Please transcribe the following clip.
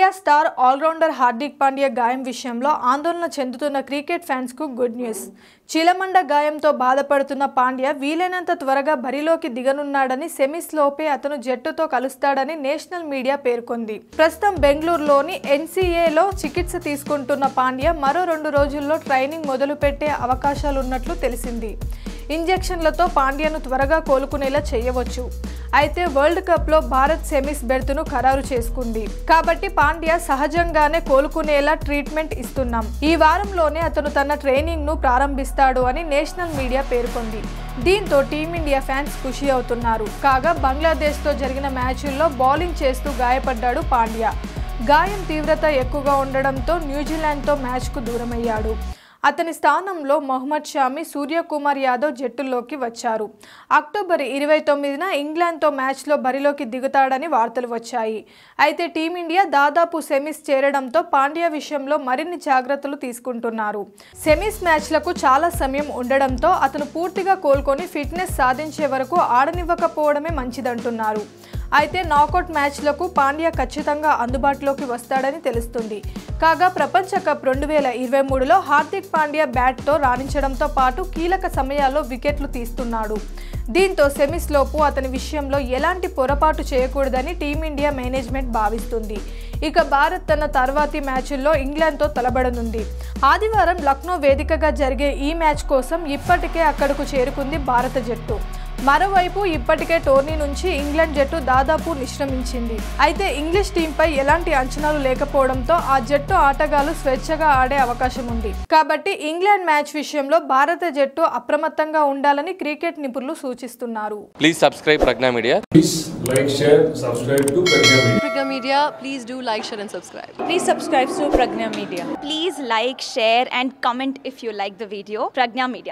Star allrounder Hardik Pandya గాయం విషయంలో ఆందోళన చెందుతున్న క్రికెట్ ఫ్యాన్స్కు గుడ్ న్యూస్ చీలమండ గాయంతో బాధపడుతున్న పాండ్యా వీలైనంత త్వరగా బరిలోకి దిగనున్నాడని సెమీస్ లోపే అతను జట్టుతో కలుస్తాడని నేషనల్ మీడియా పేర్కొంది ప్రస్తుతం బెంగళూరులోని ఎన్సీఏలో చికిత్స తీసుకుంటున్న పాండ్యా మరో రెండు రోజుల్లో ట్రైనింగ్ మొదలుపెట్టే అవకాశాలున్నట్లు తెలిసింది ఇంజెక్షన్లతో పాండ్యాను త్వరగా కోలుకునేలా చేయవచ్చు అయితే వరల్డ్ కప్లో భారత్ సెమీస్ బెర్త్ను ఖరారు చేసుకుంది కాబట్టి పాండ్యా సహజంగానే కోలుకునేలా ట్రీట్మెంట్ ఇస్తున్నాం ఈ వారంలోనే అతను తన ట్రైనింగ్ను ప్రారంభిస్తాడు అని నేషనల్ మీడియా పేర్కొంది దీంతో టీమిండియా ఫ్యాన్స్ ఖుషి అవుతున్నారు కాగా బంగ్లాదేశ్తో జరిగిన మ్యాచ్ల్లో బౌలింగ్ చేస్తూ గాయపడ్డాడు పాండ్యా గాయం తీవ్రత ఎక్కువగా ఉండడంతో న్యూజిలాండ్తో మ్యాచ్కు దూరమయ్యాడు అతని స్థానంలో మొహమ్మద్ షామి సూర్యకుమార్ యాదవ్ జట్టులోకి వచ్చారు అక్టోబర్ ఇరవై తొమ్మిదిన ఇంగ్లాండ్తో మ్యాచ్లో బరిలోకి దిగుతాడని వార్తలు వచ్చాయి అయితే టీమిండియా దాదాపు సెమీస్ చేరడంతో పాండ్యా విషయంలో మరిన్ని జాగ్రత్తలు తీసుకుంటున్నారు సెమీస్ మ్యాచ్లకు చాలా సమయం ఉండడంతో అతను పూర్తిగా కోలుకొని ఫిట్నెస్ సాధించే వరకు ఆడనివ్వకపోవడమే మంచిదంటున్నారు అయితే నాకౌట్ మ్యాచ్లకు పాండ్యా ఖచ్చితంగా అందుబాటులోకి వస్తాడని తెలుస్తుంది కాగా ప్రపంచ కప్ రెండు వేల ఇరవై మూడులో హార్దిక్ పాండ్యా బ్యాట్తో రాణించడంతో పాటు కీలక సమయాల్లో వికెట్లు తీస్తున్నాడు దీంతో సెమీస్ లోపు అతని విషయంలో ఎలాంటి పొరపాటు చేయకూడదని టీమిండియా మేనేజ్మెంట్ భావిస్తుంది ఇక భారత్ తన తర్వాతి మ్యాచ్ల్లో ఇంగ్లాండ్తో తలబడనుంది ఆదివారం లక్నో వేదికగా జరిగే ఈ మ్యాచ్ కోసం ఇప్పటికే అక్కడకు చేరుకుంది భారత జట్టు మరోవైపు ఇప్పటికే టోర్నీ నుంచి ఇంగ్లాండ్ జట్టు దాదాపు నిష్క్రమించింది అయితే ఇంగ్లీష్ టీంపై ఎలాంటి అంచనాలు లేకపోవడంతో ఆ జట్టు ఆటగాళ్లు స్వేచ్ఛగా ఆడే అవకాశం ఉంది కాబట్టి ఇంగ్లాండ్ మ్యాచ్ విషయంలో భారత జట్టు అప్రమత్తంగా ఉండాలని క్రికెట్ నిపుణులు సూచిస్తున్నారు Please subscribe Pragna Media. Please like, share, subscribe to Pragya Media. Pragya Media, please do like, share, and subscribe. Please subscribe to Pragna Media. Please like, share, and comment if you like the video. Pragna Media.